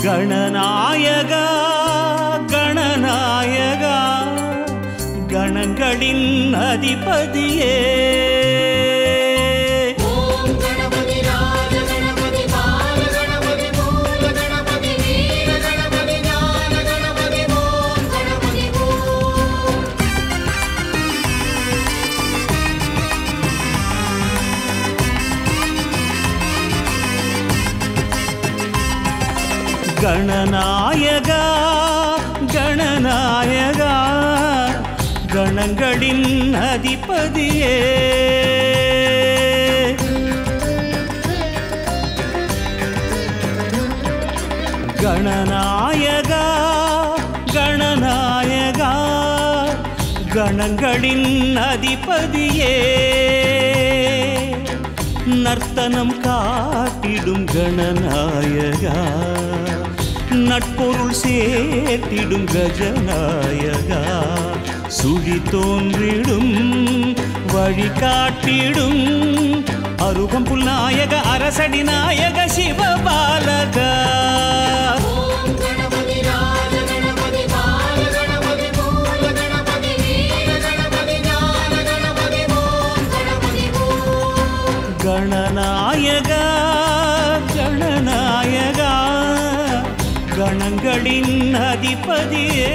கணநாயகா கணநாயகா கணங்களின் அதிபதியே ஓம் கணபதி ராஜ கணபதி பால கணபதி மூல கணபதி வீர கணபதி ஞான கணபதி ஓம் கணபதி ஓம் கணநாயகா கணநாயகா கணங்களின் அதிபதியே கணநாயகா கணநாயகா கணங்களின் அதிபதியே நர்த்தனம் காட்டிடும் கணநாயகா நட்பொருள் சேர்த்திடும் கஜநாயகா சுழி தோன்றிடும் வழி காட்டிடும் அருகம்புல் நாயக அரசடி நாயக சிவபாலகா ஓம் கணபதி ராஜ கணபதி பால கணபதி மூல கணபதி வீர கணபதி ஞான கணபதி ஓம் கணபதி ஓம் கணநாயகா கணநாயகா கணங்களின் அதிபதியே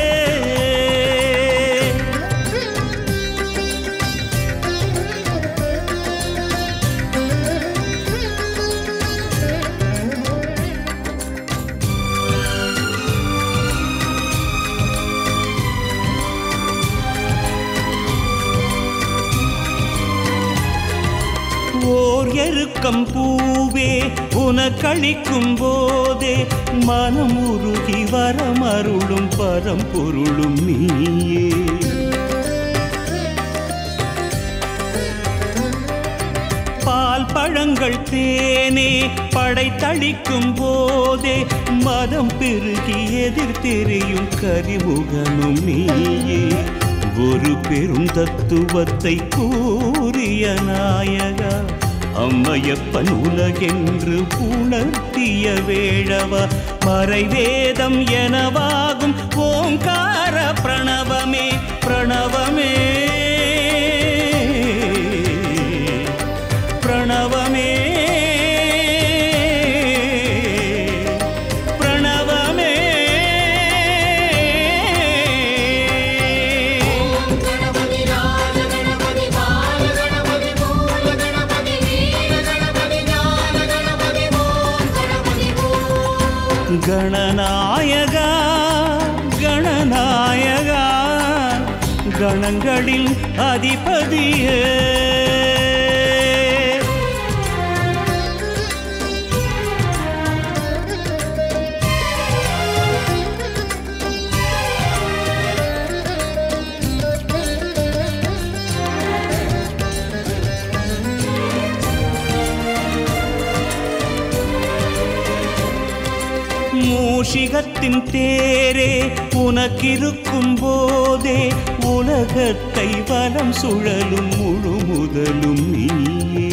ஓர் எருக்கம் பூவே உனக்களிக்கும் போதே மனம் உருகி வரமருளும் பரம்பொருளும் நீயே பால் பழங்கள் தேனே படைத்தளிக்கும் போதே மதம் பெருகி எதிர் தெரியும் கரிமுகனும் நீயே ஒரு பெரும் தத்துவத்தை கூறிய நாயகா அம்மையப்பன் உலகென்று உணர்த்திய வேழவா மறைவேதம் எனவாகும் ஓங்கார பிரணவமே பிரணவமே பிரணவமே பிரணவமே ஓம் கணபதி ராஜ கணபதி பால கணபதி மூல கணபதி வீர கணபதி ஞான கணபதி ஓம் கணபதி ஓம் கணநாயகா கணநாயகா கணங்களின் அதிபதியே மூஷிகத்தின் தேரே உனக்கிருக்கும் போதே உலகத்தை வலம் சுழலும் முழு முதலும் நீயே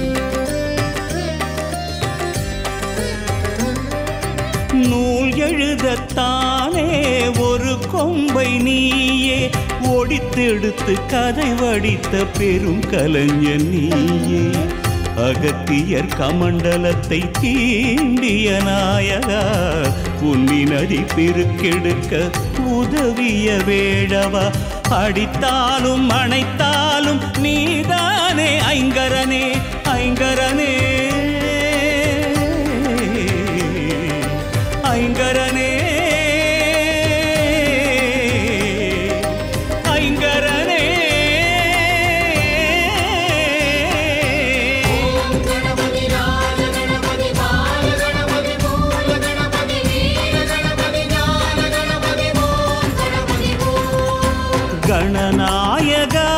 நூல் எழுதத்தானே ஒரு கொம்பை நீயே ஒடித்தெடுத்து கதை வடித்த பெரும் கலைஞன் நீயே அகத்தியர் கமண்டலத்தை தீண்டிய நாயகா உன்னி நதி பெருக்கெடுக்க உதவிய வேழவா அடித்தாலும் அணைத்தாலும் நீதானே ஐங்கரனே ஐங்கரனே ஐங்கரனே ஐங்கரனே ஓம் கணபதி ராஜ கணபதி பால கணபதி மூல கணபதி வீர கணபதி ஞான கணபதி ஓம் கணபதி ஓம் கணநாயகா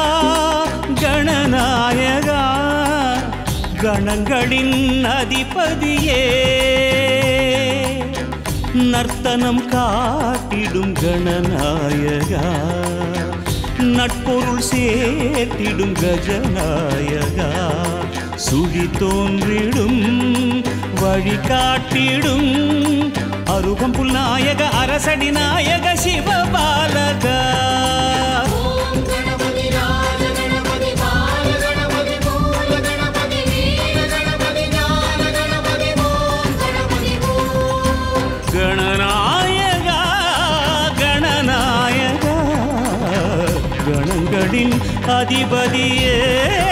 கணநாயகா கணங்களின் அதிபதியே நர்த்தனம் காட்டிடும் கணநாயகா நட்பொருள் சேர்த்திடும் கஜநாயகா சுழி தோன்றிடும் வழி காட்டிடும் அருகம்புல் நாயக அரசடி நாயக சிவபாலகா ஓம் கணபதி ராஜ கணபதி பால கணபதி மூல கணபதி வீர கணபதி ஞான கணபதி ஓம் கணபதி ஓம் கணநாயகா கணநாயகா கணங்களின் அதிபதியே